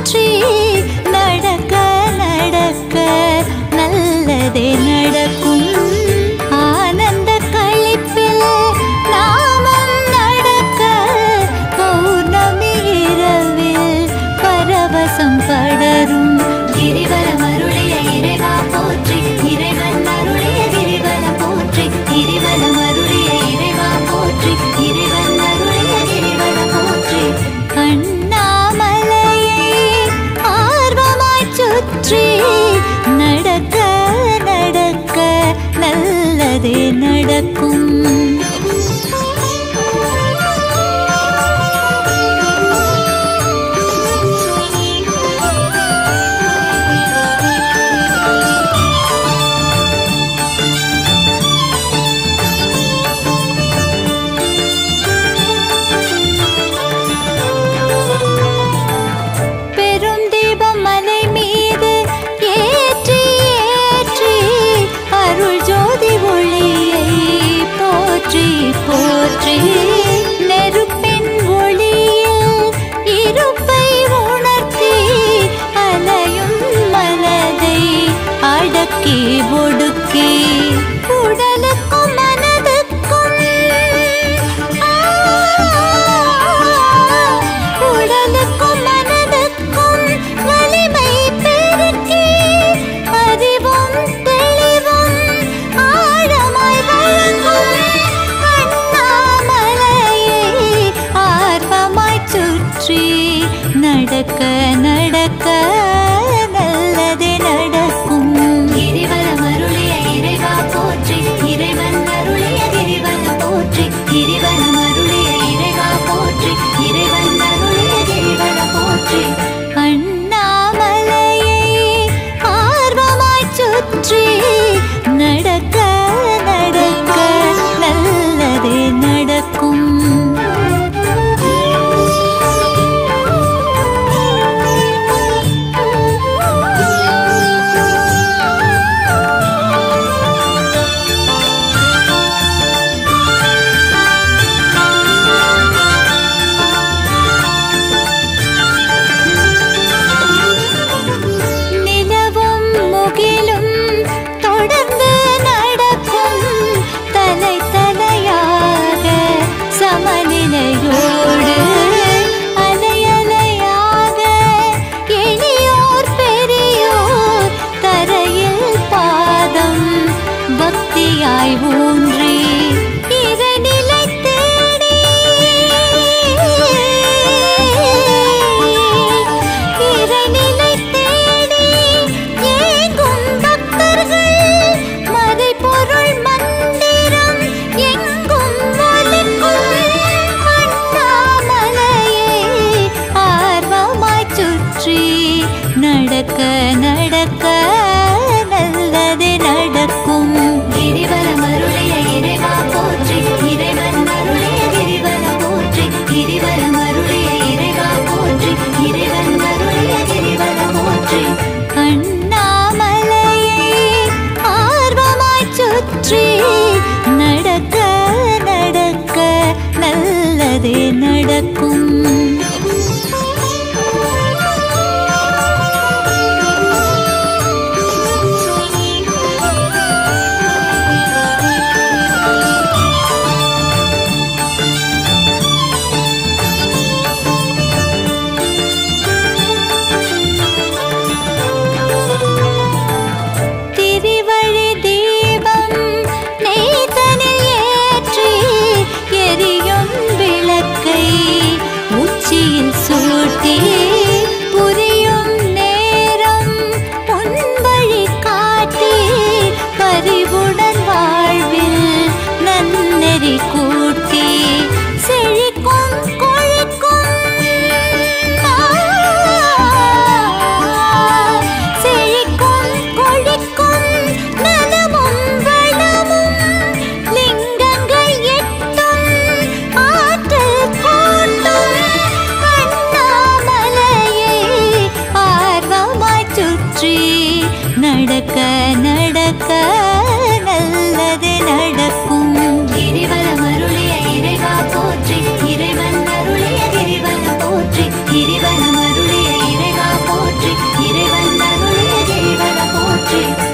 சுற்றி நடக்க நடக்க நல்லதே நடக்கும் ஆனந்த களிப்பில் நாமம் நடக்க பௌர்ணமி இரவில் பரவசம் படரும் கிரிவலம் அருளிய இறைவா போற்றி இறைவன் அருளிய கிரிவலம் போற்றி கிரிவலம் அருளிய இறைவா போற்றி இறைவன் அருளிய கிரிவலம் போற்றி அண்ணாமலையை ஆர்வமாய் சுற்றி நடக்க நடக்க நல்லதே நடக்கும் பெரும் தீபம் மலை மீது ஏற்றி ஏற்றி அருள் ஜோதி ஒளியை போற்றி போற்றி நெருப்பின் ஒளியில் இருப்பை உணர்த்தி அலையும் மனதை அடக்கி ஒடுக்கி உடலுக்கும் மனதுக்கும் ஆ, உடலுக்கும் மனதுக்கும் வலிமை பெருக்கி அறிவும் தெளிவும் ஆழமாய் வழங்கும் அண்ணாமலையை ஆர்வமாய் சுற்றி நடக்க நடக்க நல்லதே நடக்கும் கிரிவலம் அருளிய இறைவா போற்றி இறைவன் அருளிய கிரிவலம் போற்றி கிரிவலம் அருளிய இறைவா போற்றி இறைவன் அருளிய கிரிவலம் போற்றி அண்ணாமலையை ஆர்வமாய் சுற்றி நடக்க நடக்க நல்லதே நடக்கும் நிலவும் முகிலும் தொடர்ந்து நடக்கும் தலை தலையாக சமநிலையோடு அலை அலையாக எளியோர் பெரியோர் தரையில் பாதம் பக்தியாய் ஊன்றி இறைநிலை தேடி இறைநிலை தேடி ஏங்கும் பக்தர்கள் மறை பொருள் மந்திரம் எங்கும் ஒலிக்கும் அண்ணாமலையை ஆர்வமாய் சுற்றி நடக்க நடக்க நல்லதே நடக்கும் கிரிவலம் அருளிய இறைவா போற்றி இறைவன் அருளிய கிரிவலம் போற்றி கிரிவலம் அருளிய இறைவா போற்றி இறைவன் அருளிய கிரிவலம் போற்றி அண்ணாமலையை ஆர்வமாய் சுற்றி நடக்க நடக்க நல்லதே நடக்கும் சுற்றி